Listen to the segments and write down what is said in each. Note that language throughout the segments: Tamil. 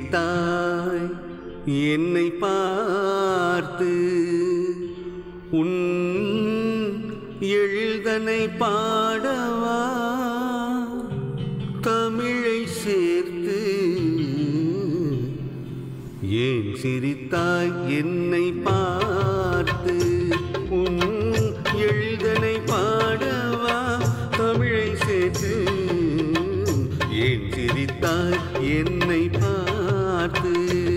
சிரித்தாய் என்னை பார்த்து உன் எழுதனை பாடவா தமிழை சேர்த்து ஏன் சிரித்தாய் என்னை பார்த்து உன் எழுதனை பாடவா தமிழை சேர்த்து ஏன் சிரித்தாய் என்னை பார்த்து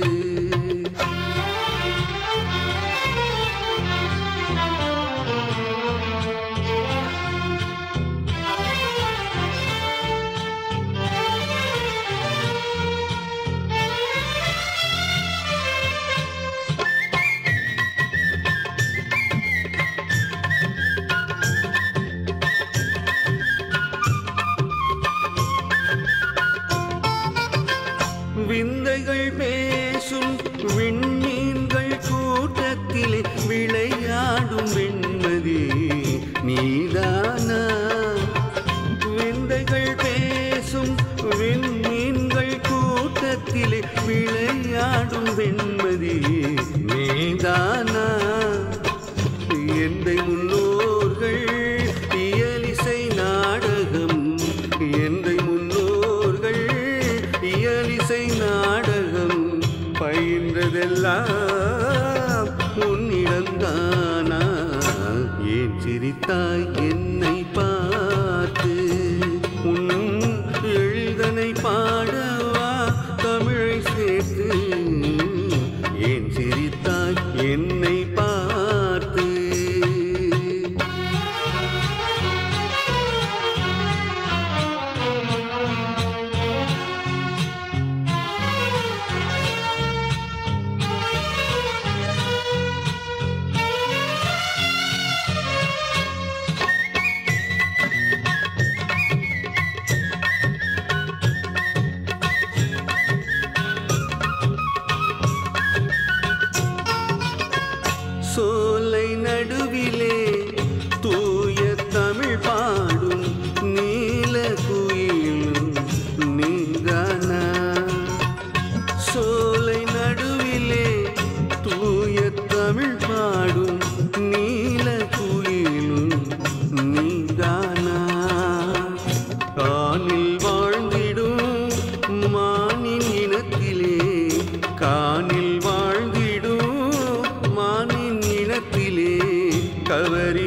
விந்தைகள் பேசும் விண்மீன்கள் கூட்டத்திலே விளையாடும் வெண்மதி நீதானா விந்தைகள் பேசும் விண்மீன்கள் கூட்டத்திலே விளையாடும் வெண்மதி நீதானா எந்தை முன்னோர்கள் இயலிசை நாடகம் எந்தை முன்னோர்கள் இயலிசை நாடகம் பயின்றதெல்லாம் உன்னிடம்தானா ஏன் சிரித்தாய் என்னை பார்த்து உன் எழுதனை பாடவா தமிழை சேர்த்து ஏன் சிரித்தாய் என்னை பார்த்து சோலை நடுவிலே தூய தமிழ் பாடும் நீல குயிலும் நீதானா சோலை நடுவிலே தூய தமிழ் பாடும் நீல குயிலும் நீதானா கானில் வாழ்ந்திடும் மானின் இனத்திலே கானில் வாழ்ந்திடும் மானின் இனத்திலே கவரி